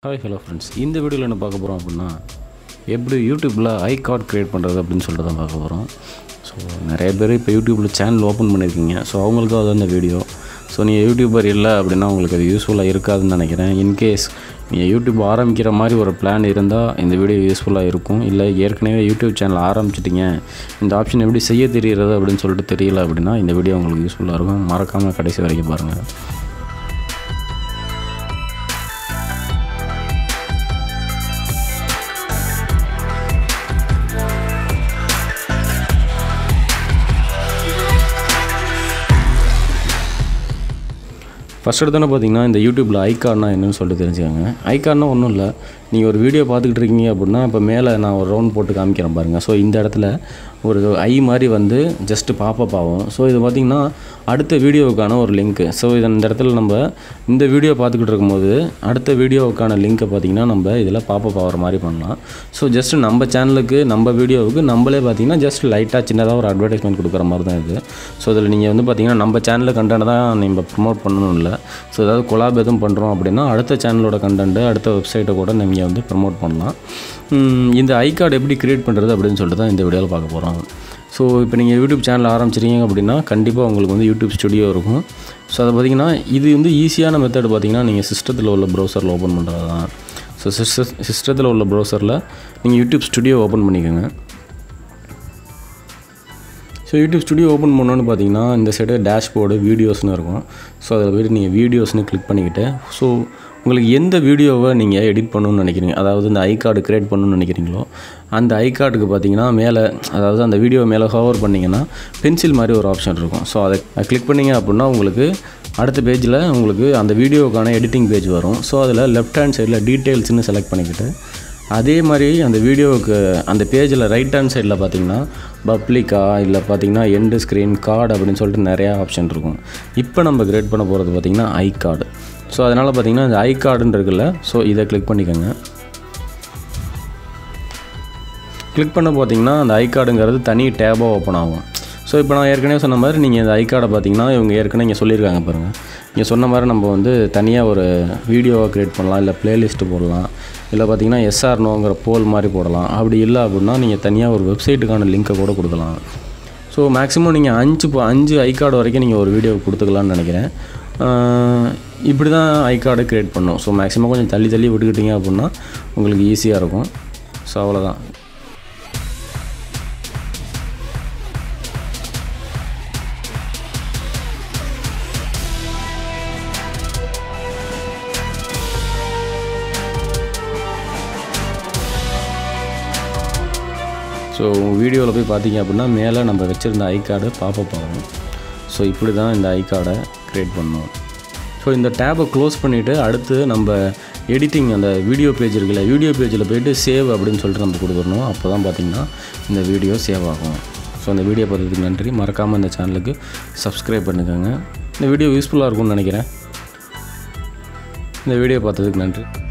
hi hello friends இந்த வீடியோவில் என்ன பார்க்க போகிறோம் அப்படின்னா எப்படி யூடியூப்பில் ஐ கார்டு க்ரியேட் பண்ணுறது அப்படின்னு சொல்லிட்டு தான் பார்க்க போகிறோம் ஸோ நிறைய பேர் இப்போ யூடியூப்பில் சேனல் ஓப்பன் பண்ணியிருக்கீங்க ஸோ அவங்களுக்கும் அது அந்த வீடியோ ஸோ நீங்கள் யூடியூபர் இல்லை அப்படின்னா உங்களுக்கு அது யூஸ்ஃபுல்லாக இருக்காதுன்னு நினைக்கிறேன் இன்கேஸ் நீங்கள் யூடியூப் ஆரம்பிக்கிற மாதிரி ஒரு பிளான் இருந்தால் இந்த வீடியோ யூஸ்ஃபுல்லாக இருக்கும் இல்லை ஏற்கனவே யூடியூப் சேனல் ஆரம்பிச்சிட்டிங்க இந்த ஆப்ஷன் எப்படி செய்ய தெரிகிறது அப்படின்னு சொல்லிட்டு தெரியல அப்படின்னா இந்த வீடியோ உங்களுக்கு யூஸ்ஃபுல்லாக இருக்கும் மறக்காமல் கடைசி வரைக்கும் பாருங்கள் ஃபஸ்ட் எடுத்தோன்னே பார்த்தீங்கன்னா இந்த யூடியூப்பில் ஐகார்னா என்னன்னு சொல்லிட்டு தெரிஞ்சுக்கோங்க ஐகார்னா ஒன்றும் இல்லை நீங்கள் ஒரு வீடியோ பார்த்துக்கிட்டு இருக்கீங்க அப்படின்னா இப்போ மேலே நான் ஒரு ரவுண்ட் போட்டு காமிக்கிறேன் பாருங்கள் ஸோ இந்த இடத்துல ஒரு ஐ மாதிரி வந்து ஜஸ்ட்டு பாப்பப் ஆகும் ஸோ இது பார்த்திங்கன்னா அடுத்த வீடியோவுக்கான ஒரு லிங்க்கு ஸோ இது இந்த இடத்துல நம்ம இந்த வீடியோ பார்த்துக்கிட்டு இருக்கும்போது அடுத்த வீடியோவுக்கான லிங்க்கை பார்த்திங்கன்னா நம்ம இதில் பாப்பப் ஆகிற மாதிரி பண்ணலாம் ஸோ ஜஸ்ட்டு நம்ம சேனலுக்கு நம்ம வீடியோவுக்கு நம்மளே பார்த்திங்கன்னா ஜஸ்ட் லைட்டாக சின்னதாக ஒரு அட்வர்டைஸ்மெண்ட் கொடுக்குற மாதிரி தான் இது ஸோ இதில் நீங்கள் வந்து பார்த்திங்கன்னா நம்ம சேனலில் கண்டென்ட் தான் நம்ம ப்ரொமோட் பண்ணணும் இல்லை ஸோ ஏதாவது கொலாப் எதுவும் பண்ணுறோம் அப்படின்னா அடுத்த சேனலோட கண்டென்ட்டு அடுத்த வெப்சைட்டை கூட நீங்கள் வந்து ப்ரமோட் பண்ணலாம் உம், இந்த ஐ கார்டு எப்படி க்ரியேட் பண்ணுறது அப்படின்னு சொல்லிட்டு தான் இந்த வீடியோவில் பார்க்க போகிறோம் ஸோ இப்போ நீங்கள் யூடியூப் சேனல் ஆரம்பிச்சிருக்கீங்க அப்படின்னா கண்டிப்பாக உங்களுக்கு வந்து யூடியூப் ஸ்டுடியோ இருக்கும் ஸோ அதை பார்த்தீங்கன்னா இது வந்து ஈஸியான மெத்தட் பார்த்தீங்கன்னா நீங்கள் சிஸ்டத்தில் உள்ள ப்ரௌசரில் ஓப்பன் பண்ணுறது தான் ஸோ சிஸ்ட சிஸ்டத்தில் உள்ள ப்ரௌசரில் நீங்கள் யூடியூப் ஸ்டுடியோ ஓப்பன் பண்ணிக்கோங்க ஸோ யூடியூப் ஸ்டுடியோ ஓப்பன் பண்ணோன்னு பார்த்தீங்கன்னா இந்த சைடு டேஷ்போர்டு வீடியோஸ்னு இருக்கும் ஸோ அதில் போய்ட்டு நீங்கள் வீடியோஸ்னு கிளிக் பண்ணிக்கிட்டு ஸோ உங்களுக்கு எந்த வீடியோவை நீங்கள் எடிட் பண்ணணும்னு நினைக்கிறீங்க அதாவது இந்த ஐ கார்டு க்ரியேட் பண்ணணும்னு நினைக்கிறீங்களோ அந்த ஐ கார்டுக்கு பார்த்தீங்கன்னா மேலே அதாவது அந்த வீடியோ மேலே ஹவர் பண்ணிங்கன்னா பென்சில் மாதிரி ஒரு ஆப்ஷன் இருக்கும் ஸோ அதை கிளிக் பண்ணீங்க அப்படின்னா உங்களுக்கு அடுத்த பேஜில் உங்களுக்கு அந்த வீடியோவுக்கான எடிட்டிங் பேஜ் வரும் ஸோ அதில் லெஃப்ட் ஹேண்ட் சைடில் டீட்டெயில்ஸ்னு செலக்ட் பண்ணிக்கிட்டு அதே மாதிரி அந்த வீடியோவுக்கு அந்த பேஜில் ரைட் ஹேண்ட் சைடில் பார்த்தீங்கன்னா பப்ளிக்கா இல்லை பார்த்தீங்கன்னா எண்டு ஸ்க்ரீன் கார்டு அப்படின்னு சொல்லிட்டு நிறையா ஆப்ஷன் இருக்கும் இப்போ நம்ம கிரியேட் பண்ண போகிறது பார்த்தீங்கன்னா ஐ கார்டு ஸோ அதனால் பார்த்தீங்கன்னா இந்த ஐ கார்டுன்னு இருக்குல்ல ஸோ இதை கிளிக் பண்ணிக்கோங்க கிளிக் பண்ண பார்த்தீங்கன்னா அந்த ஐ கார்டுங்கிறது தனி டேபாக ஓப்பன் ஆகும் ஸோ இப்போ நான் ஏற்கனவே சொன்ன மாதிரி நீங்கள் இந்த ஐ கார்டை பார்த்தீங்கன்னா இவங்க ஏற்கனவே இங்கே சொல்லியிருக்காங்க பாருங்கள் இங்கே சொன்ன மாதிரி நம்ம வந்து தனியாக ஒரு வீடியோவை க்ரியேட் பண்ணலாம் இல்லை ப்ளேலிஸ்ட்டு போடலாம் இல்லை பார்த்தீங்கன்னா எஸ்ஆர் நோங்கிற போல் மாதிரி போடலாம் அப்படி இல்லை அப்படின்னா நீங்கள் தனியாக ஒரு வெப்சைட்டுக்கான லிங்க்கை கூட கொடுக்கலாம் ஸோ மேக்ஸிமம் நீங்கள் அஞ்சு ப- அஞ்சு ஐ கார்டு வரைக்கும் நீங்கள் ஒரு வீடியோ கொடுத்துக்கலாம்னு நினைக்கிறேன் ஆஹ் இப்படி தான் ஐ கார்டு க்ரியேட் பண்ணணும் ஸோ மேக்ஸிமம் கொஞ்சம் தள்ளி தள்ளி விட்டுக்கிட்டீங்க அப்படின்னா உங்களுக்கு ஈஸியாக இருக்கும் ஸோ அவ்வளோதான் ஸோ வீடியோவில் போய் பார்த்தீங்க அப்படின்னா மேலே நம்ம வச்சுருந்த ஐ கார்டு பாப்பப் ஆகும் ஸோ இப்படி தான் இந்த ஐ கார்டை க்ரியேட் பண்ணணும் ஸோ இந்த டேபை க்ளோஸ் பண்ணிவிட்டு அடுத்து நம்ம எடிட்டிங் அந்த வீடியோ பேஜ் இருக்குல்ல வீடியோ பேஜில் போயிட்டு சேவ் அப்படின்னு சொல்லிட்டு நம்ம கொடுத்துடணும் அப்போ தான் பார்த்தீங்கன்னா இந்த வீடியோ சேவ் ஆகும் ஸோ அந்த வீடியோ பார்த்ததுக்கு நன்றி மறக்காமல் இந்த சேனலுக்கு சப்ஸ்கிரைப் பண்ணிக்கோங்க இந்த வீடியோ யூஸ்ஃபுல்லாக இருக்கும்னு நினைக்கிறேன் இந்த வீடியோ பார்த்ததுக்கு நன்றி